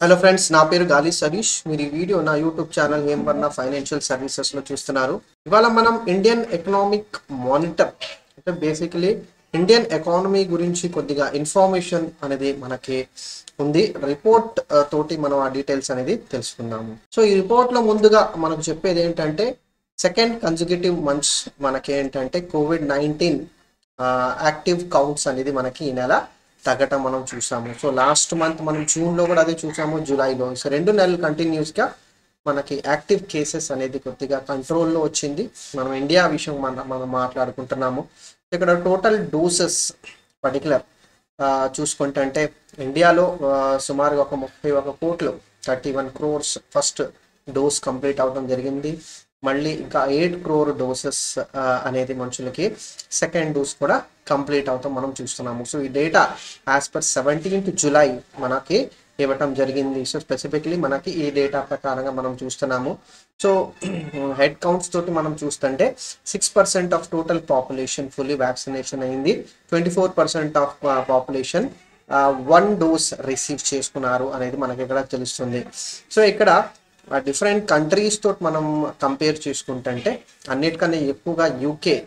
hello friends నా పేరు గాలి సరీష్ మీరు ఈ వీడియో నా యూట్యూబ్ ఛానల్ ఏం వన్న ఫైనాన్షియల్ సర్వీసెస్ లో చూస్తున్నారు ఇవాళ మనం ఇండియన్ ఎకనామిక్ మానిటర్ అంటే బేసికలీ ఇండియన్ ఎకానమీ గురించి కొద్దిగా ఇన్ఫర్మేషన్ అనేది మనకి ఉంది రిపోర్ట్ తోటి మనం ఆ డీటెయిల్స్ అనేది తెలుసుకుందాము సో ఈ రిపోర్ట్ లో ముందుగా మనకు చెప్పేది ఏంటంటే సెకండ్ కన్సిక్యూటివ్ మంత్స్ మనకి ఏంటంటే కోవిడ్ నైన్టీన్ యాక్టివ్ కౌంట్స్ అనేది మనకి ఈ నెల తగ్గటం మనం చూసాము సో లాస్ట్ మంత్ మనం జూన్లో కూడా అదే చూసాము జూలైలో సో రెండు నెలలు కంటిన్యూస్గా మనకి యాక్టివ్ కేసెస్ అనేది కొద్దిగా కంట్రోల్లో వచ్చింది మనం ఇండియా విషయం మన మనం మాట్లాడుకుంటున్నాము ఇక్కడ టోటల్ డోసెస్ పర్టికులర్ చూసుకుంటే అంటే ఇండియాలో ఆ, సుమారుగా ఒక ముప్పై ఒక కోట్లు thirty one crores first dose complete అవడం జరిగింది మళ్ళీ ఇంకా ఎయిట్ క్రోర్ డోసెస్ అనేది మనుషులకి సెకండ్ డోస్ కూడా కంప్లీట్ అవుతాం మనం చూస్తున్నాము సో ఈ data as per seventeenth July మనకి ఇవ్వటం జరిగింది సో స్పెసిఫిక్లీ మనకి ఈ డేటా ప్రకారంగా మనం చూస్తున్నాము సో హెడ్ కౌంట్స్ తోటి మనం చూస్తుంటే six percent of total population fully vaccination అయింది twenty four percent of population one dose receive చేసుకున్నారు అనేది మనకి ఇక్కడ తెలుస్తుంది సో ఇక్కడ డిఫరెంట్ కంట్రీస్ తోటి మనం కంపేర్ చేసుకుంటుంటే అన్నిటికన్నా ఎక్కువగా యూకే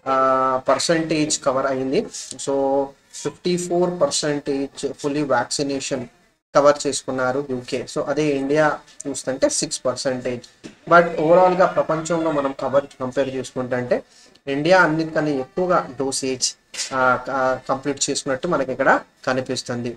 పర్సంటేజ్ కవర్ అయింది so fifty four percentage fully vaccination cover చేసుకున్నారు యూకే సో అదే ఇండియా చూస్తుంటే సిక్స్ పర్సంటేజ్ బట్ ఓవరాల్గా ప్రపంచంలో మనం కవర్ కంపేర్ చేసుకుంటుంటే ఇండియా అన్నిటికన్నా ఎక్కువగా డోసేజ్ కంప్లీట్ చేసుకున్నట్టు మనకి ఇక్కడ కనిపిస్తుంది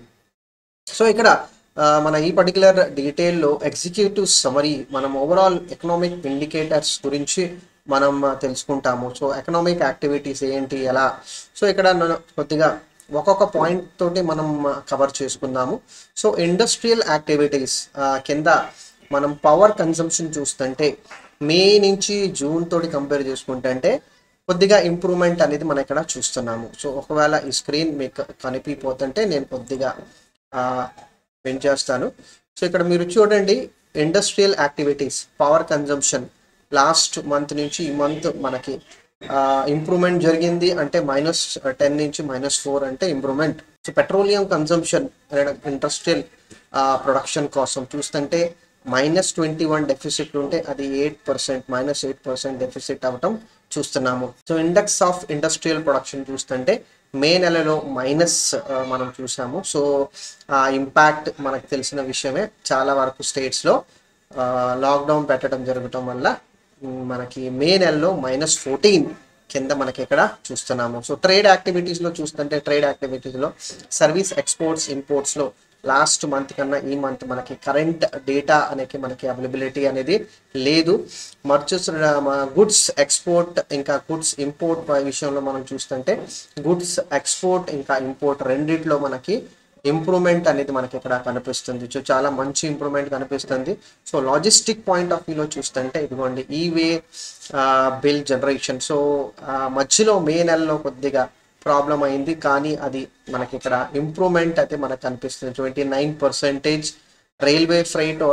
సో ఇక్కడ ఆ, మన ఈ పర్టికులర్ డీటెయిల్లో ఎగ్జిక్యూటివ్ సమరీ మనం ఓవరాల్ ఎకనామిక్ ఇండికేటర్స్ గురించి మనం ఆ, తెలుసుకుంటాము సో ఎకనామిక్ యాక్టివిటీస్ ఏంటి ఎలా సో ఇక్కడ నేను కొద్దిగా ఒక్కొక్క పాయింట్ తోటి మనం కవర్ చేసుకుందాము సో ఇండస్ట్రియల్ యాక్టివిటీస్ కింద మనం పవర్ కన్సంప్షన్ చూస్తుంటే మే నుంచి జూన్ తోటి కంపేర్ చేసుకుంటే కొద్దిగా ఇంప్రూవ్మెంట్ అనేది మనం ఇక్కడ చూస్తున్నాము సో ఒకవేళ ఈ స్క్రీన్ మీకు కనిపిపోతుంటే నేను కొద్దిగా ఆ, పెంచేస్తాను సో ఇక్కడ మీరు చూడండి industrial activities power consumption last month నుంచి ఈ మంత్ మనకి ఇంప్రూవ్మెంట్ జరిగింది అంటే మైనస్ టెన్ నుంచి మైనస్ ఫోర్ అంటే improvement so petroleum consumption industrial production కోసం చూస్తుంటే మైనస్ ట్వంటీ వన్ డెఫిసిట్ ఉంటే అది eight percent minus eight percent deficit అవ్వటం చూస్తున్నాము so index of industrial production చూస్తుంటే మే నెలలో మైనస్ మనం చూసాము సో ఆ ఇంపాక్ట్ మనకు తెలిసిన విషయమే చాలా వరకు స్టేట్స్లో లాక్డౌన్ పెట్టడం జరగటం వల్ల ఉమ్, మనకి మే నెలలో మైనస్ ఫోర్టీన్ కింద మనకి ఇక్కడ చూస్తున్నాము సో ట్రేడ్ యాక్టివిటీస్లో చూస్తుంటే ట్రేడ్ యాక్టివిటీస్లో సర్వీస్ ఎక్స్పోర్ట్స్ ఇంపోర్ట్స్లో లాస్ట్ మంత్ కన్నా ఈ మంత్ మనకి కరెంట్ డేటా అనేది మనకి అవైలబిలిటీ అనేది లేదు మర్చెస్ గుడ్స్ ఎక్స్పోర్ట్ ఇంకా గుడ్స్ ఇంపోర్ట్ విషయంలో మనం చూస్తుంటే గుడ్స్ ఎక్స్పోర్ట్ ఇంకా ఇంపోర్ట్ రెండిట్లో మనకి ఇంప్రూవ్మెంట్ అనేది మనకి ఇక్కడ కనిపిస్తుంది సో చాలా మంచి ఇంప్రూవ్మెంట్ కనిపిస్తుంది సో లాజిస్టిక్ పాయింట్ ఆఫ్ వ్యూలో చూస్తుంటే ఇదిగోండి ఈ వే బిల్ జనరేషన్ సో మధ్యలో మే నెలలో కొద్దిగా ప్రాబ్లం అయింది కానీ అది మనకి ఇక్కడ ఇంప్రూవ్మెంట్ అయితే మనకు కనిపిస్తుంది twenty nine percentage railway freight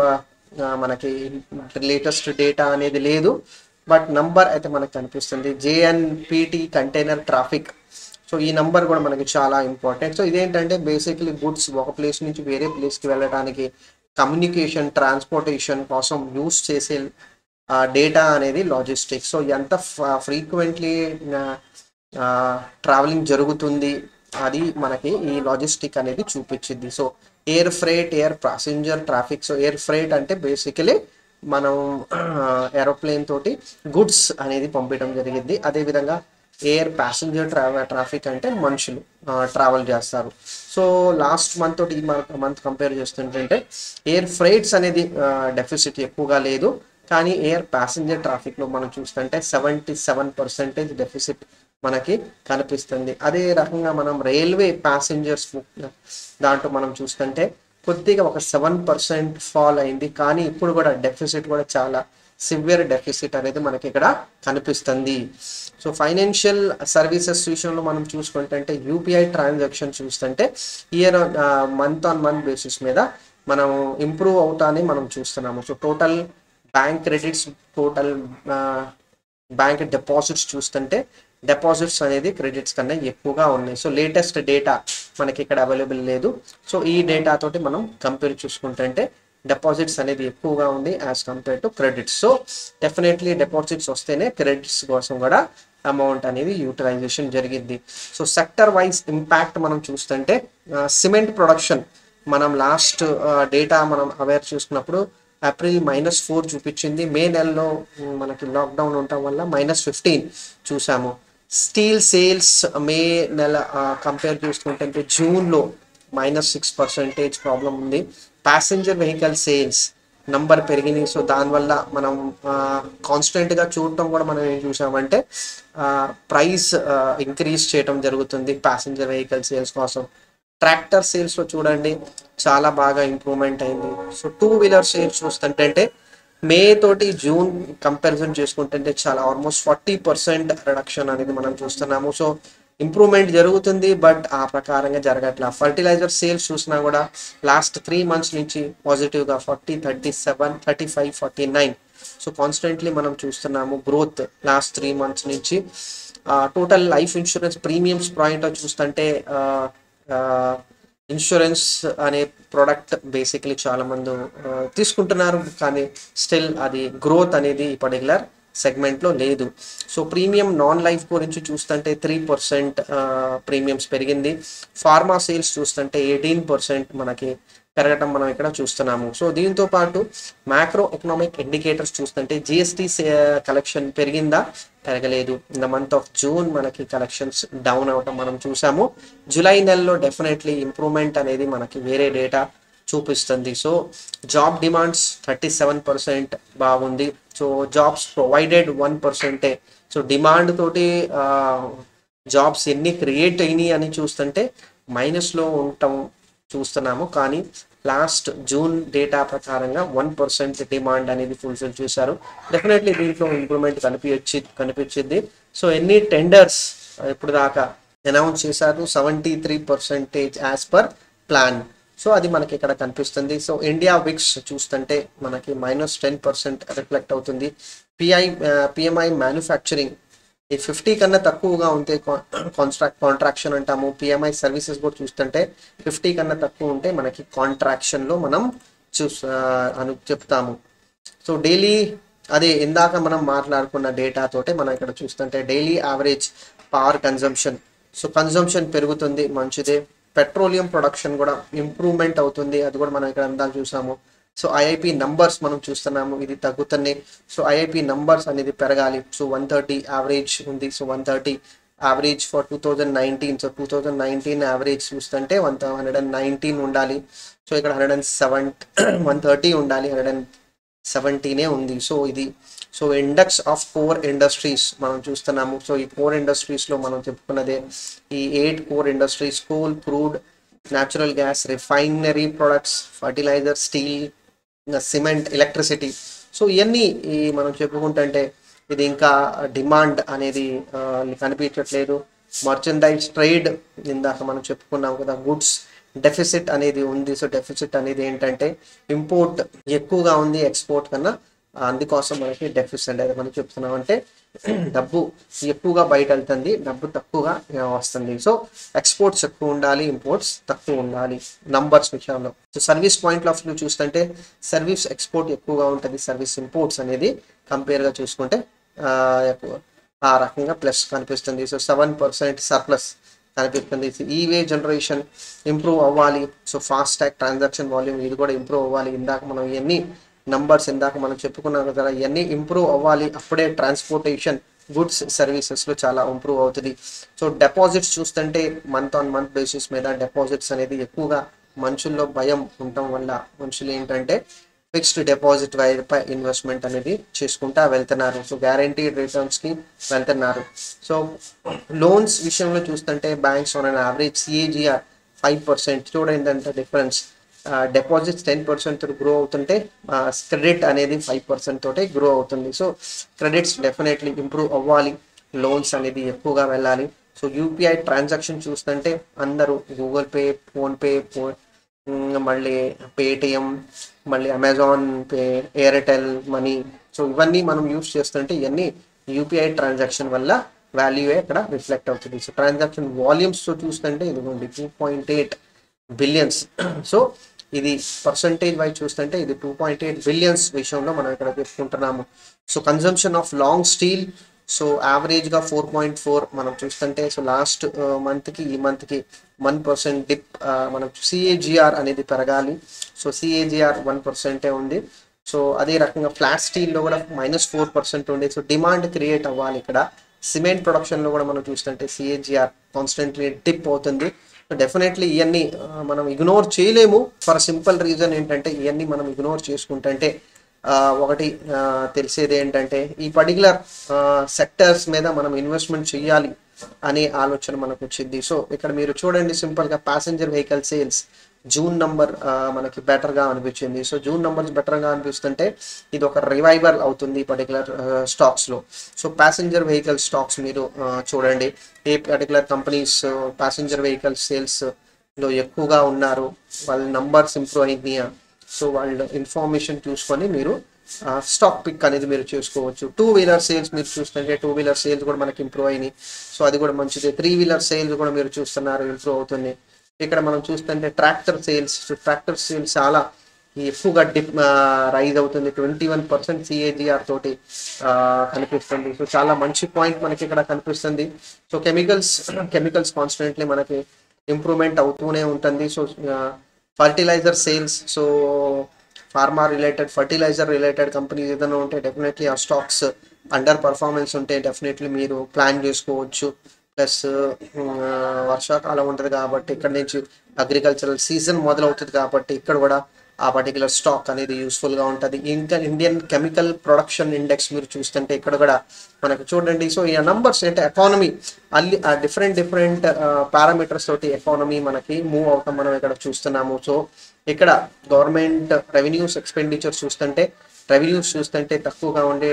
మనకి లేటెస్ట్ డేటా అనేది లేదు బట్ నంబర్ అయితే మనకు కనిపిస్తుంది జేఎన్పిటి కంటైనర్ ట్రాఫిక్ సో ఈ నంబర్ కూడా మనకి చాలా ఇంపార్టెంట్ సో ఇదేంటంటే బేసిక్లీ గుడ్స్ ఒక ప్లేస్ నుంచి వేరే ప్లేస్కి వెళ్ళడానికి కమ్యూనికేషన్ ట్రాన్స్పోర్టేషన్ కోసం యూస్ చేసే డేటా అనేది లాజిస్టిక్స్ సో ఎంత ఫ్రీక్వెంట్లీ ట్రావెలింగ్ జరుగుతుంది అది మనకి ఈ లాజిస్టిక్ అనేది చూపించింది so air freight air passenger traffic so air freight అంటే బేసికలీ మనం ఏరోప్లేన్ తోటి గుడ్స్ అనేది పంపించడం జరిగింది అదేవిధంగా ఎయిర్ ప్యాసింజర్ ట్రావెల్ ట్రాఫిక్ అంటే మనుషులు ట్రావెల్ చేస్తారు సో లాస్ట్ మంత్ తోటి ఈ మంత్ కంపేర్ చేస్తుంటే ఎయిర్ ఫ్రైట్స్ అనేది డెఫిసిట్ ఎక్కువగా లేదు కానీ ఎయిర్ ప్యాసింజర్ ట్రాఫిక్లో మనం చూస్తుంటే సెవెంటీ సెవెన్ పర్సెంటేజ్ డెఫిసిట్ మనకి కనిపిస్తుంది అదే రకంగా మనం రైల్వే ప్యాసింజర్స్ దాంట్లో మనం చూస్తుంటే కొద్దిగా ఒక సెవెన్ పర్సెంట్ ఫాల్ అయింది కానీ ఇప్పుడు కూడా డెఫిసిట్ కూడా చాలా సివియర్ డెఫిసిట్ అనేది మనకి ఇక్కడ కనిపిస్తుంది సో ఫైనాన్షియల్ సర్వీసెస్ విషయంలో మనం చూసుకుంటే యూపీఐ ట్రాన్సాక్షన్ చూస్తుంటే year month on month basis మీద మనం ఇంప్రూవ్ అవుతానే మనం చూస్తున్నాము so total bank credits total bank deposits చూస్తుంటే డిపాజిట్స్ అనేది క్రెడిట్స్ కన్నా ఎక్కువగా ఉన్నాయి సో లేటెస్ట్ డేటా మనకి ఇక్కడ అవైలబుల్ లేదు సో ఈ డేటా తోటి మనం కంపేర్ చూసుకుంటుంటే డిపాజిట్స్ అనేది ఎక్కువగా ఉంది as compare to credits so definitely deposits వస్తేనే క్రెడిట్స్ కోసం కూడా అమౌంట్ అనేది యూటిలైజేషన్ జరిగింది సో సెక్టర్ వైజ్ ఇంపాక్ట్ మనం చూస్తుంటే సిమెంట్ ప్రొడక్షన్ మనం లాస్ట్ డేటా మనం అవేర్ చూసుకున్నప్పుడు ఏప్రిల్ మైనస్ ఫోర్ చూపించింది మే నెలలో ఉమ్, మనకి లాక్డౌన్ ఉండటం వల్ల మైనస్ ఫిఫ్టీన్ చూసాము స్టీల్ సేల్స్ మే నెల కంపేర్ చూసుకుంటే జూన్లో మైనస్ సిక్స్ పర్సెంటేజ్ ప్రాబ్లం ఉంది ప్యాసింజర్ వెహికల్ సేల్స్ నంబర్ పెరిగినాయి సో దానివల్ల మనం కాన్స్టెంట్గా చూడటం కూడా మనం ఏం చూసామంటే ప్రైస్ ఇంక్రీజ్ చేయడం జరుగుతుంది ప్యాసింజర్ వెహికల్ సేల్స్ కోసం ట్రాక్టర్ సేల్స్ లో చూడండి చాలా బాగా ఇంప్రూవ్మెంట్ అయింది సో టూ వీలర్ సేల్స్ చూస్తుంటే మే తోటి జూన్ కంపారిజన్ చేసుకుంటుంటే చాలా ఆల్మోస్ట్ ఫార్టీ పర్సెంట్ రిడక్షన్ అనేది మనం చూస్తున్నాము సో ఇంప్రూవ్మెంట్ జరుగుతుంది బట్ ఆ ప్రకారంగా జరగట్లా ఫర్టిలైజర్ సేల్స్ చూసినా కూడా లాస్ట్ త్రీ మంత్స్ నుంచి పాజిటివ్గా forty thirty seven thirty five forty nine so constantly మనం చూస్తున్నాము గ్రోత్ లాస్ట్ త్రీ మంత్స్ నుంచి total life insurance premiums point చూస్తుంటే ఇన్సూరెన్స్ అనే ప్రోడక్ట్ బేసిక్లీ చాలా మంది ఆ, తీసుకుంటున్నారు కానీ స్టిల్ అది గ్రోత్ అనేది ఈ పర్టికులర్ సెగ్మెంట్లో లేదు సో ప్రీమియం నాన్ లైఫ్ గురించి చూస్తుంటే త్రీ పర్సెంట్ ప్రీమియమ్స్ పెరిగింది ఫార్మా సేల్స్ చూస్తుంటే ఎయిటీన్ పర్సెంట్ మనకి పెరగటం మనం ఇక్కడ చూస్తున్నాము సో దీంతో పాటు మ్యాక్రో ఎకనామిక్ ఇండికేటర్స్ చూస్తుంటే జిఎస్టీ కలెక్షన్ పెరిగిందా పెరగలేదు in the month of June మనకి కలెక్షన్స్ డౌన్ అవటం మనం చూసాము జూలై నెలలో డెఫినెట్లీ ఇంప్రూవ్మెంట్ అనేది మనకి వేరే డేటా చూపిస్తుంది so job demands thirty seven percent బాగుంది సో జాబ్స్ ప్రొవైడెడ్ వన్ పర్సెంటే సో డిమాండ్ తోటి జాబ్స్ ఎన్ని క్రియేట్ అయినాయి అని చూస్తుంటే మైనస్లో ఉండటం చూస్తున్నాము కానీ లాస్ట్ జూన్ డేటా ప్రకారంగా వన్ పర్సెంట్ డిమాండ్ అనేది ఫుల్ఫిల్ చేశారు డెఫినెట్లీ దీంట్లో ఇంప్రూవ్మెంట్ కనిపించి కనిపించింది సో ఎన్ని టెండర్స్ ఇప్పుడు దాకా అనౌన్స్ చేశారు seventy three percentage as per plan so అది మనకి ఇక్కడ కనిపిస్తుంది సో ఇండియా విక్స్ చూస్తుంటే మనకి మైనస్ టెన్ పర్సెంట్ రిఫ్లెక్ట్ అవుతుంది పిఐ పిఎంఐ మ్యానుఫ్యాక్చరింగ్ ఈ ఫిఫ్టీ కన్నా తక్కువగా ఉంటే కాన్స్ట్రాక్ట్ కాంట్రాక్షన్ అంటాము పిఎంఐ సర్వీసెస్ కూడా చూస్తుంటే ఫిఫ్టీ కన్నా తక్కువ ఉంటే మనకి కాంట్రాక్షన్ లో మనం చూస్ ఆ, అని చెప్తాము సో డైలీ అదే ఇందాక మనం మాట్లాడుకున్న డేటా తోటే మనం ఇక్కడ చూస్తుంటే daily average power consumption so consumption పెరుగుతుంది మంచిదే పెట్రోలియం ప్రొడక్షన్ కూడా ఇంప్రూవ్మెంట్ అవుతుంది అది కూడా మనం ఇక్కడ అందాక చూసాము సో ఐఐపి నంబర్స్ మనం చూస్తున్నాము ఇది తగ్గుతున్నాయి సో ఐఐపి నంబర్స్ అనేది పెరగాలి సో వన్ థర్టీ యావరేజ్ ఉంది so one thirty average for two thousand nineteen so two thousand nineteen average చూస్తుంటే వన్ హండ్రెడ్ అండ్ నైన్టీన్ ఉండాలి సో ఇక్కడ hundred and seven one thirty ఉండాలి హండ్రెడ్ అండ్ సెవెంటీనే ఉంది so ఇది so index of core industries మనం చూస్తున్నాము so ఈ కోర్ ఇండస్ట్రీస్లో మనం చెప్పుకున్నదే ఈ eight core industries coal crude natural gas refinery products fertiliser steel ఇంకా సిమెంట్ ఎలక్ట్రిసిటీ సో ఇవన్నీ ఈ మనం చెప్పుకుంటుంటే ఇది ఇంకా డిమాండ్ అనేది ఆ, కనిపించట్లేదు మర్చెండైజ్ ట్రేడ్ ఇందాక మనం చెప్పుకున్నాం కదా గుడ్స్ డెఫిసిట్ అనేది ఉంది సో డెఫిసిట్ అనేది ఏంటంటే ఇంపోర్ట్ ఎక్కువగా ఉంది ఎక్స్పోర్ట్ కన్నా ఆ, అందుకోసం మనకి డెఫిసిట్ అనేది మనం చెప్తున్నాం అంటే డబ్బు ఎక్కువగా బయట వెళ్తుంది డబ్బు తక్కువగా ఆ, వస్తుంది సో ఎక్స్పోర్ట్స్ ఎక్కువ ఉండాలి ఇంపోర్ట్స్ తక్కువ ఉండాలి నంబర్స్ విషయంలో so service point of view చూస్తుంటే సర్వీస్ ఎక్స్పోర్ట్ ఎక్కువగా ఉంటుంది సర్వీస్ ఇంపోర్ట్స్ అనేది కంపేర్గా చూసుకుంటే ఆ, ఎక్కువ ఆ రకంగా ప్లస్ కనిపిస్తుంది సో సెవెన్ పర్సెంట్ సర్ప్లస్ కనిపిస్తుంది ఈ వే జనరేషన్ ఇంప్రూవ్ అవ్వాలి so fast tag transaction volume ఇది కూడా ఇంప్రూవ్ అవ్వాలి ఇందాక మనం ఇవన్నీ నంబర్స్ ఇందాక మనం చెప్పుకున్నాం కదా ఇవన్నీ ఇంప్రూవ్ అవ్వాలి అప్పుడే ట్రాన్స్పోర్టేషన్ గుడ్స్ సర్వీసెస్లో చాలా ఇంప్రూవ్ అవుతుంది సో డిపాజిట్స్ చూస్తుంటే మంత్ ఆన్ మంత్ బేసిస్ మీద డిపాజిట్స్ అనేది ఎక్కువగా మనుషుల్లో భయం ఉండటం వల్ల మనుషులు ఏంటంటే ఫిక్స్డ్ డిపాజిట్ పై ఇన్వెస్ట్మెంట్ అనేది చేసుకుంటా వెళ్తున్నారు సో గ్యారంటీడ్ రిటర్న్స్ కి వెళ్తున్నారు సో లోన్స్ విషయంలో చూస్తుంటే banks on an average CAGR five percent చూడండి ఎంత difference deposits ten percent grow అవుతుంటే క్రెడిట్ అనేది ఫైవ్ పర్సెంట్ తోటే గ్రో అవుతుంది సో క్రెడిట్స్ డెఫినెట్లీ ఇంప్రూవ్ అవ్వాలి లోన్స్ అనేది ఎక్కువగా వెళ్ళాలి సో యూపీఐ ట్రాన్సాక్షన్ చూస్తుంటే అందరూ గూగుల్ పే ఫోన్పే ఫో ఉమ్, మళ్ళీ పేటిఎం మళ్ళీ Amazon Pay Airtel money so ఇవన్నీ మనం యూస్ చేస్తుంటే ఇవన్నీ యూపీఐ ట్రాన్సాక్షన్ వల్ల వాల్యూయే ఇక్కడ రిఫ్లెక్ట్ అవుతుంది సో ట్రాన్సాక్షన్ వాల్యూమ్స్ చూస్తుంటే ఇదిగోండి two point eight billions so ఇది పర్సంటేజ్ వైజ్ చూస్తుంటే ఇది టూ పాయింట్ ఎయిట్ బిలియన్స్ విషయంలో మనం ఇక్కడ చెప్పుకుంటున్నాము so consumption of long steel so యావరేజ్గా ఫోర్ పాయింట్ ఫోర్ మనం చూస్తుంటే సో లాస్ట్ మంత్కి ఈ మంత్కి వన్ పర్సెంట్ డిప్ మనం సిఏజిఆర్ అనేది పెరగాలి సో సిఏజిఆర్ వన్ పర్సెంటే ఉంది సో అదే రకంగా ఫ్లాట్ స్టీల్లో కూడా మైనస్ ఫోర్ పర్సెంట్ ఉంది సో డిమాండ్ క్రియేట్ అవ్వాలి ఇక్కడ సిమెంట్ ప్రొడక్షన్లో కూడా మనం చూస్తుంటే సిఏజిఆర్ కాన్స్టెంట్లీ డిప్ అవుతుంది సో డెఫినెట్లీ ఇవన్నీ ఆ, మనం ఇగ్నోర్ చేయలేము ఫర్ సింపుల్ రీజన్ ఏంటంటే ఇవన్నీ మనం ఇగ్నోర్ చేసుకుంటుంటే ఆ, ఒకటి ఆ, తెలిసేది ఏంటంటే ఈ పర్టికులర్ సెక్టర్స్ మీద మనం ఇన్వెస్ట్మెంట్ చేయాలి అనే ఆలోచన మనకు వచ్చింది సో ఇక్కడ మీరు చూడండి సింపుల్గా passenger vehicle sales June number మనకి బెటర్గా అనిపించింది సో జూన్ నంబర్స్ బెటర్గా అనిపిస్తుంటే ఇది ఒక రివైవల్ అవుతుంది పర్టికులర్ స్టాక్స్లో సో ప్యాసింజర్ వెహికల్ స్టాక్స్ మీరు ఆ, చూడండి ఏ particular companies passenger vehicle sales లో ఎక్కువగా ఉన్నారు వాళ్ళ నంబర్స్ ఇంప్రూవ్ అయినాయా సో వాళ్ళ ఇన్ఫర్మేషన్ చూసుకొని మీరు స్టాక్ పిక్ అనేది మీరు చూసుకోవచ్చు టూ వీలర్ సేల్స్ మీరు చూస్తుంటే టూ వీలర్ సేల్స్ కూడా మనకి ఇంప్రూవ్ అయినాయి సో అది కూడా మంచిది త్రీ వీలర్ సేల్స్ కూడా మీరు చూస్తున్నారు ఇంప్రూవ్ అవుతుంది ఇక్కడ మనం చూస్తుంటే ట్రాక్టర్ సేల్స్ ట్రాక్టర్ సేల్స్ చాలా ఎక్కువగా డిప్ రైజ్ అవుతుంది ట్వంటీ వన్ పర్సెంట్ సిఏజిఆర్ తోటి ఆ, కనిపిస్తుంది సో చాలా మంచి పాయింట్ మనకి ఇక్కడ కనిపిస్తుంది సో కెమికల్స్ కెమికల్స్ కాన్స్టెంట్లీ మనకి ఇంప్రూవ్మెంట్ అవుతూనే ఉంటుంది so fertiliser sales so pharma related fertiliser related companies ఏదైనా ఉంటే డెఫినెట్లీ ఆ స్టాక్స్ అండర్ పర్ఫార్మెన్స్ ఉంటే డెఫినెట్లీ మీరు ప్లాన్ చేసుకోవచ్చు ప్లస్ వర్షాకాలం ఉంటుంది కాబట్టి ఇక్కడ నుంచి అగ్రికల్చరల్ సీజన్ మొదలవుతుంది కాబట్టి ఇక్కడ కూడా ఆ పర్టికులర్ స్టాక్ అనేది యూస్ఫుల్ గా ఉంటుంది ఇంకా ఇండియన్ కెమికల్ ప్రొడక్షన్ ఇండెక్స్ మీరు చూస్తుంటే ఇక్కడ కూడా మనకు చూడండి సో ఈ నంబర్స్ అంటే ఎకానమీ అల్లి డిఫరెంట్ డిఫరెంట్ పారామీటర్స్ తోటి ఎకానమీ మనకి మూవ్ అవుతాం మనం ఇక్కడ చూస్తున్నాము సో ఇక్కడ గవర్నమెంట్ రెవెన్యూస్ ఎక్స్పెండిచర్ చూస్తుంటే రెవెన్యూస్ చూస్తుంటే తక్కువగా ఉండే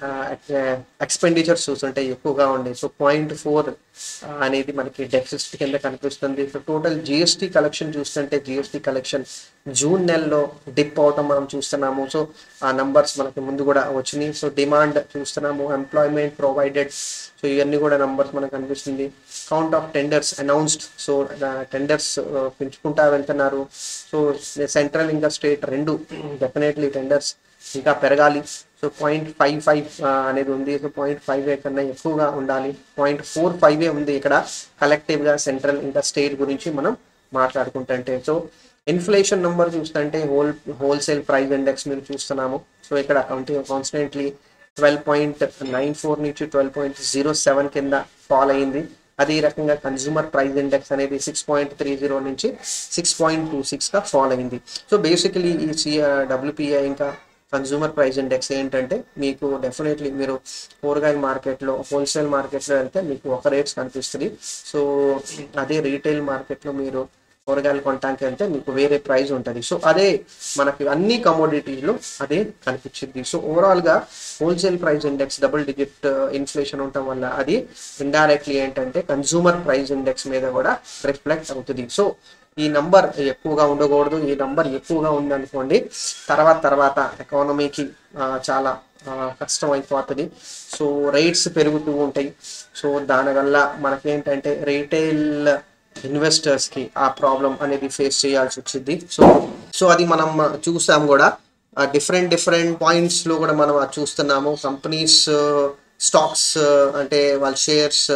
ఎక్స్పెండిచర్స్ చూస్తుంటే ఎక్కువగా ఉండే సో పాయింట్ ఫోర్ అనేది మనకి డెఫిసిట్ కింద కనిపిస్తుంది సో టోటల్ జిఎస్టీ కలెక్షన్ చూస్తుంటే జిఎస్టీ కలెక్షన్ జూన్ నెలలో డిప్ అవటం మనం చూస్తున్నాము సో ఆ నంబర్స్ మనకి ముందు కూడా వచ్చినాయి సో డిమాండ్ చూస్తున్నాము ఎంప్లాయ్మెంట్ ప్రొవైడెడ్ సో ఇవన్నీ కూడా నంబర్స్ మనకు కనిపిస్తుంది count of tenders announced so tenders పెంచుకుంటా వెళ్తున్నారు సో సెంట్రల్ ఇంకా స్టేట్ రెండు డెఫినెట్లీ టెండర్స్ ఇంకా పెరగాలి సో పాయింట్ ఫైవ్ ఫైవ్ అనేది ఉంది సో పాయింట్ ఫైవ్ కన్నా ఎక్కువగా ఉండాలి పాయింట్ ఫోర్ ఫైవ్ ఉంది ఇక్కడ కలెక్టివ్గా సెంట్రల్ ఇంకా స్టేట్ గురించి మనం మాట్లాడుకుంటుంటే సో ఇన్ఫ్లేషన్ నెంబర్ చూస్తుంటే హోల్ హోల్సేల్ ప్రైస్ ఇండెక్స్ మీరు చూస్తున్నాము సో ఇక్కడ constantly twelve point nine four నుంచి ట్వెల్వ్ పాయింట్ జీరో సెవెన్ కింద ఫాల్ అయింది అదే రకంగా కన్జ్యూమర్ ప్రైస్ ఇండెక్స్ అనేది సిక్స్ పాయింట్ త్రీ జీరో నుంచి సిక్స్ పాయింట్ టూ సిక్స్గా ఫాల్ అయింది సో బేసికలీ ఈ సిఆ డబ్ల్యూపీఐ ఇంకా కన్జ్యూమర్ ప్రైస్ ఇండెక్స్ ఏంటంటే మీకు డెఫినెట్లీ మీరు కూరగాయల మార్కెట్లో హోల్సేల్ మార్కెట్లో వెళ్తే మీకు ఒక రేట్స్ కనిపిస్తుంది సో అదే రీటైల్ మార్కెట్లో మీరు కూరగాయలు కొనడానికి వెళ్తే మీకు వేరే ప్రైస్ ఉంటుంది సో అదే మనకి అన్ని కమోడిటీస్లో అదే కనిపించింది సో ఓవరాల్గా wholesale price index double digit inflation ఉండటం వల్ల అది ఇండైరెక్ట్లీ ఏంటంటే కన్జ్యూమర్ ప్రైస్ ఇండెక్స్ మీద కూడా రిఫ్లెక్ట్ అవుతుంది సో ఈ నంబర్ ఎక్కువగా ఉండకూడదు ఈ నంబర్ ఎక్కువగా ఉందనుకోండి తర్వాత తర్వాత ఎకానమీకి చాలా ఆ, కష్టం అయిపోతుంది సో రేట్స్ పెరుగుతూ ఉంటాయి సో దానివల్ల మనకేంటంటే రీటైల్ ఇన్వెస్టర్స్ కి ఆ ప్రాబ్లం అనేది ఫేస్ చేయాల్సి వచ్చింది సో సో అది మనం చూసాం కూడా డిఫరెంట్ డిఫరెంట్ పాయింట్స్ లో కూడా మనం అది చూస్తున్నాము కంపెనీస్ స్టాక్స్ అంటే వాళ్ళ షేర్స్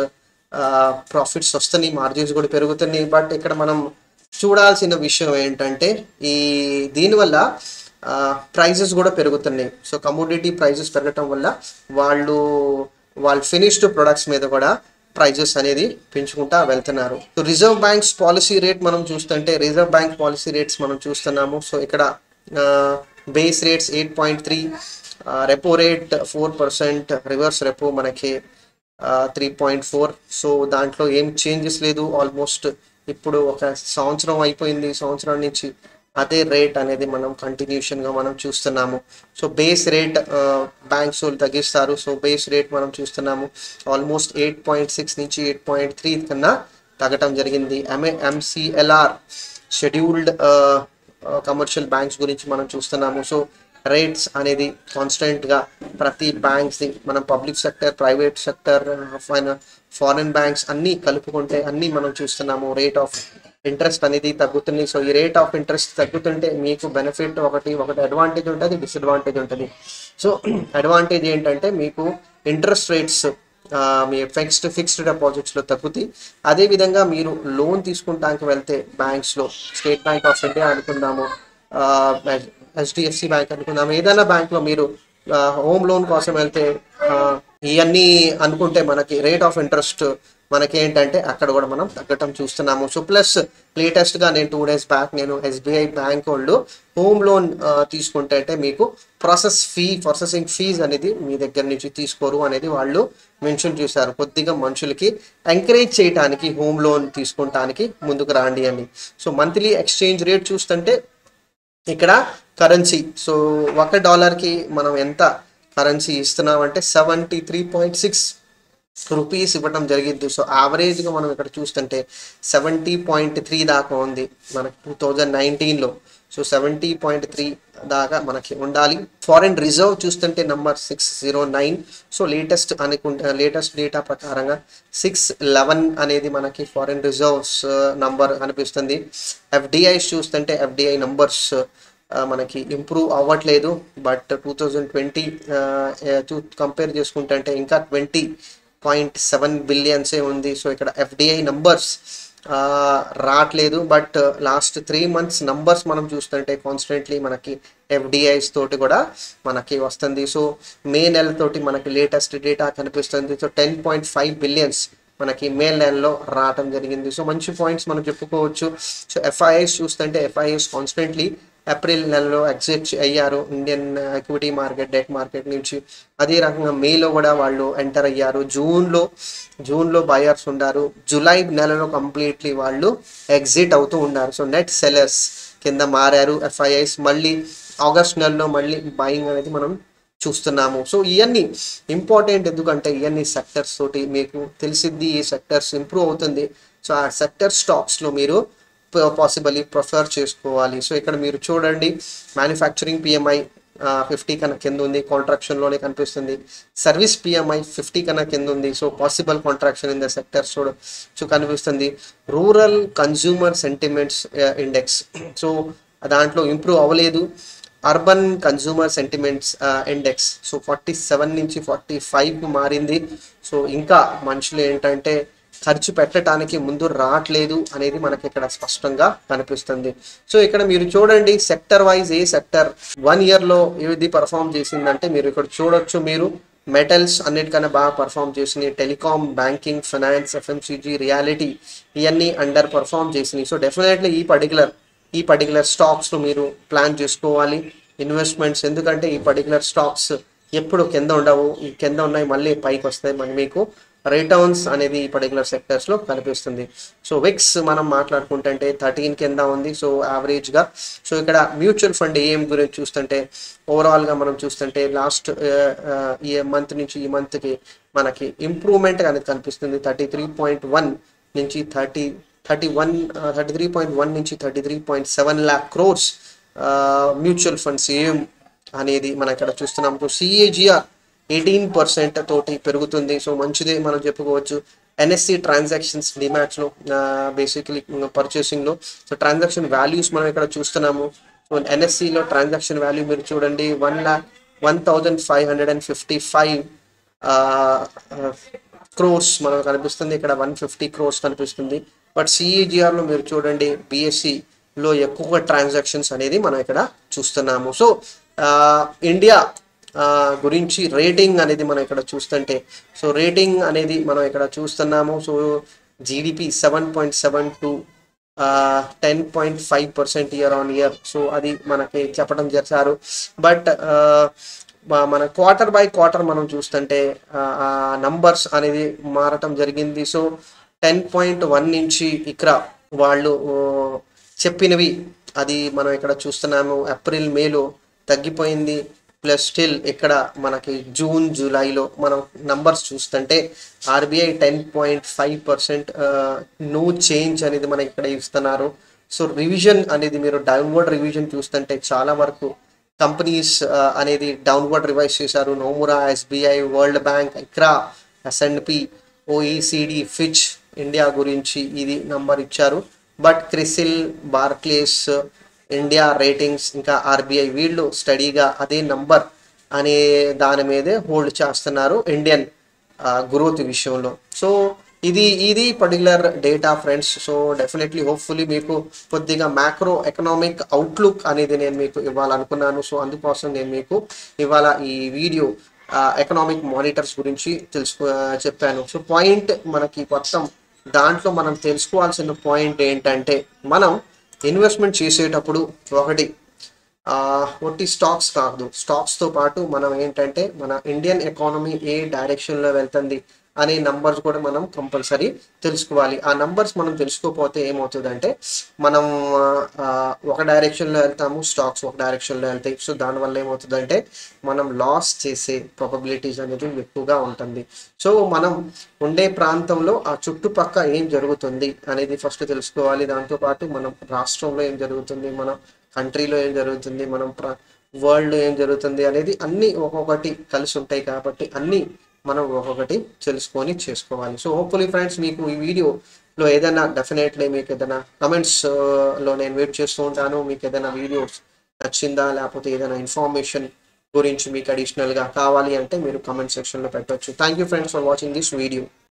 ప్రాఫిట్స్ వస్తున్నాయి మార్జిన్స్ కూడా పెరుగుతున్నాయి బట్ ఇక్కడ మనం చూడాల్సిన విషయం ఏంటంటే ఈ దీనివల్ల ప్రైజెస్ కూడా పెరుగుతున్నాయి సో కమోడిటీ ప్రైజెస్ పెరగటం వల్ల వాళ్ళు వాళ్ళ ఫినిష్డ్ ప్రొడక్ట్స్ మీద కూడా ప్రైజెస్ అనేది పెంచుకుంటా వెళ్తున్నారు so reserve bank's policy rate మనం చూస్తుంటే రిజర్వ్ బ్యాంక్ పాలసీ రేట్స్ మనం చూస్తున్నాము సో ఇక్కడ base rates eight point three repo rate four percent reverse repo మనకి త్రీ పాయింట్ ఫోర్ సో దాంట్లో ఏం చేంజెస్ లేదు ఆల్మోస్ట్ ఇప్పుడు ఒక సంవత్సరం అయిపోయింది సంవత్సరం నుంచి అదే రేట్ అనేది మనం కంటిన్యూషన్ గా మనం చూస్తున్నాము సో బేస్ రేట్ బ్యాంక్స్ తగ్గిస్తారు సో బేస్ రేట్ మనం చూస్తున్నాము ఆల్మోస్ట్ ఎయిట్ పాయింట్ సిక్స్ నుంచి ఎయిట్ పాయింట్ త్రీ కన్నా తగ్గటం జరిగింది ఎంఏ ఎంసీఎల్ఆర్ షెడ్యూల్డ్ కమర్షియల్ బ్యాంక్స్ గురించి మనం చూస్తున్నాము సో రేట్స్ అనేది కాన్స్టెంట్ గా ప్రతి బ్యాంక్స్ మనం public sector private sector foreign banks అన్ని కలుపుకుంటే అన్ని మనం చూస్తున్నాము రేట్ ఆఫ్ ఇంట్రెస్ట్ అనేది తగ్గుతుంది సో ఈ రేట్ ఆఫ్ ఇంట్రెస్ట్ తగ్గుతుంటే మీకు బెనిఫిట్ ఒకటి ఒకటి అడ్వాంటేజ్ ఉంటుంది డిసడ్వాంటేజ్ ఉంటుంది సో అడ్వాంటేజ్ ఏంటంటే మీకు ఇంట్రెస్ట్ రేట్స్ మీ ఫిక్స్డ్ ఫిక్స్డ్ డిపాజిట్స్లో తగ్గుతాయి అదేవిధంగా మీరు లోన్ తీసుకుంటానికి వెళ్తే బ్యాంక్స్లో స్టేట్ బ్యాంక్ ఆఫ్ ఇండియా అనుకుందాము హెచ్డిఎఫ్సి బ్యాంక్ అనుకుందాము ఏదైనా బ్యాంక్లో మీరు హోమ్ లోన్ కోసం వెళ్తే ఆ, ఇవన్నీ అనుకుంటే మనకి రేట్ ఆఫ్ ఇంట్రెస్ట్ మనకి ఏంటంటే అక్కడ కూడా మనం తగ్గటం చూస్తున్నాము సో ప్లస్ లేటెస్ట్ గా నేను టూ డేస్ బ్యాక్ నేను ఎస్బీఐ బ్యాంక్ వాళ్ళు హోమ్ లోన్ తీసుకుంటే అంటే మీకు ప్రాసెస్ ఫీ ప్రాసెసింగ్ ఫీజ్ అనేది మీ దగ్గర నుంచి తీసుకోరు అనేది వాళ్ళు మెన్షన్ చేశారు కొద్దిగా మనుషులకి ఎంకరేజ్ చేయడానికి హోమ్ లోన్ తీసుకుంటానికి ముందుకు రాండి అని సో మంత్లీ ఎక్స్చేంజ్ రేట్ చూస్తుంటే ఇక్కడ కరెన్సీ సో ఒక డాలర్కి మనం ఎంత కరెన్సీ ఇస్తున్నామంటే seventy three point six rupees ఇవ్వడం జరిగింది సో యావరేజ్గా మనం ఇక్కడ చూస్తుంటే సెవెంటీ పాయింట్ త్రీ దాకా ఉంది మనకి టూ థౌజండ్ నైన్టీన్లో సో సెవెంటీ పాయింట్ త్రీ దాకా మనకి ఉండాలి ఫారెన్ రిజర్వ్ చూస్తుంటే number six zero nine so latest అనుకుంటే లేటెస్ట్ డేటా ప్రకారంగా సిక్స్ లెవెన్ అనేది మనకి ఫారెన్ రిజర్వ్స్ నంబర్ కనిపిస్తుంది ఎఫ్డిఐస్ చూస్తుంటే ఎఫ్డిఐ నంబర్స్ మనకి ఇంప్రూవ్ అవ్వట్లేదు but two thousand twenty compare చేసుకుంటే ఇంకా ట్వంటీ పాయింట్ సెవెన్ బిలియన్సే ఉంది సో ఇక్కడ ఎఫ్డిఐ నంబర్స్ రావట్లేదు but last three months numbers మనం చూస్తుంటే కాన్స్టెంట్లీ మనకి ఎఫ్డిఐస్ తోటి కూడా మనకి వస్తుంది సో మే నెలతోటి మనకి లేటెస్ట్ డేటా కనిపిస్తుంది so ten point five billions మనకి మే నెలలో రావటం జరిగింది సో మంచి పాయింట్స్ మనం చెప్పుకోవచ్చు సో ఎఫ్ఐఎస్ చూస్తుంటే ఎఫ్ఐఎస్ కాన్స్టెంట్లీ ఏప్రిల్ నెలలో ఎగ్జిట్ అయ్యారు Indian equity market debt market నుంచి అదే రకంగా మేలో కూడా వాళ్ళు ఎంటర్ అయ్యారు జూన్లో జూన్లో బయర్స్ ఉన్నారు జూలై నెలలో కంప్లీట్లీ వాళ్ళు ఎగ్జిట్ అవుతూ ఉన్నారు సో నెట్ సెలర్స్ కింద మారారు ఎఫ్ఐఐస్ మళ్ళీ ఆగస్ట్ నెలలో మళ్ళీ బయింగ్ అనేది మనం చూస్తున్నాము సో ఇవన్నీ ఇంపార్టెంట్ ఎందుకంటే ఇవన్నీ సెక్టర్స్ తోటి మీకు తెలిసిద్ది ఈ సెక్టర్స్ ఇంప్రూవ్ అవుతుంది సో ఆ సెక్టర్ స్టాక్స్లో మీరు పాసిబలీ ప్రిఫర్ చేసుకోవాలి సో ఇక్కడ మీరు చూడండి మ్యానుఫ్యాక్చరింగ్ పిఎంఐ ఫిఫ్టీ కన్నా కింద ఉంది కాంట్రాక్షన్లోనే కనిపిస్తుంది సర్వీస్ పిఎంఐ ఫిఫ్టీ కన్నా కింద ఉంది so possible contraction in the sectors చూడ సో కనిపిస్తుంది rural consumer sentiments index so దాంట్లో ఇంప్రూవ్ అవ్వలేదు urban consumer sentiments index so forty seven నుంచి ఫార్టీ ఫైవ్కి మారింది సో ఇంకా మనుషులు ఏంటంటే ఖర్చు పెట్టడానికి ముందు రావట్లేదు అనేది మనకి ఇక్కడ స్పష్టంగా కనిపిస్తుంది సో ఇక్కడ మీరు చూడండి సెక్టర్ వైజ్ ఏ సెక్టర్ వన్ ఇయర్లో ఏది పర్ఫామ్ చేసిందంటే మీరు ఇక్కడ చూడొచ్చు మీరు మెటల్స్ అన్నిటికన్నా బాగా పర్ఫామ్ చేసినాయి telecom banking finance FMCG reality ఇవన్నీ అండర్ పర్ఫామ్ చేసినాయి సో డెఫినెట్లీ ఈ పర్టికులర్ ఈ పర్టికులర్ స్టాక్స్లో మీరు ప్లాన్ చేసుకోవాలి ఇన్వెస్ట్మెంట్స్ ఎందుకంటే ఈ పర్టికులర్ స్టాక్స్ ఎప్పుడు కింద ఉండవు ఈ కింద ఉన్నాయి మళ్ళీ పైకి వస్తాయి మరి మీకు రిటర్న్స్ అనేది ఈ పర్టికులర్ సెక్టర్స్లో కనిపిస్తుంది సో విక్స్ మనం మాట్లాడుకుంటుంటే థర్టీన్ కింద ఉంది సో యావరేజ్గా సో ఇక్కడ మ్యూచువల్ ఫండ్ ఏం గురించి చూస్తుంటే ఓవరాల్గా మనం చూస్తుంటే లాస్ట్ ఈ మంత్ నుంచి ఈ మంత్కి మనకి ఇంప్రూవ్మెంట్ అనేది కనిపిస్తుంది థర్టీ త్రీ పాయింట్ వన్ నుంచి thirty thirty one thirty three point one నుంచి thirty three point seven lakh crores mutual funds ఏం అనేది మనం ఇక్కడ చూస్తున్నాం సో సిఏజిఆర్ ఎయిటీన్ పర్సెంట్ తోటి పెరుగుతుంది సో మంచిదే మనం చెప్పుకోవచ్చు ఎన్ఎస్సి ట్రాన్సాక్షన్స్ డిమాట్స్లో బేసికలీ పర్చేసింగ్లో సో ట్రాన్సాక్షన్ వాల్యూస్ మనం ఇక్కడ చూస్తున్నాము సో ఎన్ఎస్సిలో ట్రాన్సాక్షన్ వాల్యూ మీరు చూడండి one lakh one thousand five hundred and fifty five crores మనకు కనిపిస్తుంది ఇక్కడ వన్ ఫిఫ్టీ క్రోర్స్ కనిపిస్తుంది బట్ సిఈజిఆర్లో మీరు చూడండి బిఎస్సిలో ఎక్కువ ట్రాన్సాక్షన్స్ అనేది మనం ఇక్కడ చూస్తున్నాము సో ఇండియా గురించి రేటింగ్ అనేది మనం ఇక్కడ చూస్తుంటే సో రేటింగ్ అనేది మనం ఇక్కడ చూస్తున్నాము so GDP seven point seven two ten point five percent year on year so అది మనకి చెప్పడం చేశారు బట్ మన క్వార్టర్ బై క్వార్టర్ మనం చూస్తుంటే ఆ నంబర్స్ అనేది మారటం జరిగింది సో టెన్ పాయింట్ వన్ నుంచి ఇక్కడ వాళ్ళు చెప్పినవి అది మనం ఇక్కడ చూస్తున్నాము ఏప్రిల్ మేలో తగ్గిపోయింది ప్లస్ స్టిల్ ఇక్కడ మనకి జూన్ జూలైలో మనం నంబర్స్ చూస్తుంటే RBI ten point five percent no change అనేది మనకి ఇక్కడ ఇస్తున్నారు సో రివిజన్ అనేది మీరు డౌన్వర్డ్ రివిజన్ చూస్తుంటే చాలా వరకు కంపెనీస్ అనేది డౌన్వర్డ్ రివైజ్ చేశారు Nomura SBI World Bank ICRA S&P OECD Fitch India గురించి ఇది నంబర్ ఇచ్చారు but CRISIL Barclays India Ratings ఇంకా ఆర్బీఐ వీళ్ళు స్టడీగా అదే నంబర్ అనే దాని మీదే హోల్డ్ చేస్తున్నారు ఇండియన్ గ్రోత్ విషయంలో సో ఇది ఇది particular data friends so definitely hopefully మీకు కొద్దిగా మ్యాక్రో ఎకనామిక్ అవుట్లుక్ అనేది నేను మీకు ఇవ్వాలనుకున్నాను సో అందుకోసం నేను మీకు ఇవాళ ఈ వీడియో ఎకనామిక్ మానిటర్స్ గురించి తెలుసుకో చెప్పాను సో పాయింట్ మనకి మొత్తం దాంట్లో మనం తెలుసుకోవాల్సిన పాయింట్ ఏంటంటే మనం ఇన్వెస్ట్మెంట్ చేసేటప్పుడు ఒకటి ఆ, ఒట్టి స్టాక్స్ కాదు స్టాక్స్తో పాటు మనం ఏంటంటే మన ఇండియన్ ఎకానమీ ఏ డైరెక్షన్లో వెళ్తుంది అనే నంబర్స్ కూడా మనం కంపల్సరీ తెలుసుకోవాలి ఆ నంబర్స్ మనం తెలుసుకోకపోతే ఏమవుతుందంటే మనం ఆ, ఒక డైరెక్షన్లో వెళ్తాము స్టాక్స్ ఒక డైరెక్షన్లో వెళ్తాయి సో దానివల్ల ఏమవుతుందంటే మనం లాస్ చేసే ప్రాబబిలిటీస్ అనేది ఎక్కువగా ఉంటుంది సో మనం ఉండే ప్రాంతంలో ఆ చుట్టుపక్క ఏం జరుగుతుంది అనేది ఫస్ట్ తెలుసుకోవాలి దాంతోపాటు మనం రాష్ట్రంలో ఏం జరుగుతుంది మన కంట్రీలో ఏం జరుగుతుంది మనం ప్ర వరల్డ్ ఏం జరుగుతుంది అనేది అన్ని ఒక్కొక్కటి కలిసి ఉంటాయి కాబట్టి అన్ని మనం ఒక్కొక్కటి తెలుసుకొని చేసుకోవాలి సో హోప్ఫుల్లీ ఫ్రెండ్స్ మీకు ఈ వీడియోలో ఏదైనా డెఫినెట్లీ మీకు ఏదైనా కమెంట్స్ లో నేను వెయిట్ చేస్తూ ఉంటాను మీకు ఏదైనా వీడియోస్ నచ్చిందా లేకపోతే ఏదైనా ఇన్ఫర్మేషన్ గురించి మీకు అడిషనల్గా కావాలి అంటే మీరు కమెంట్ సెక్షన్లో పెట్టవచ్చు thank you friends for watching this video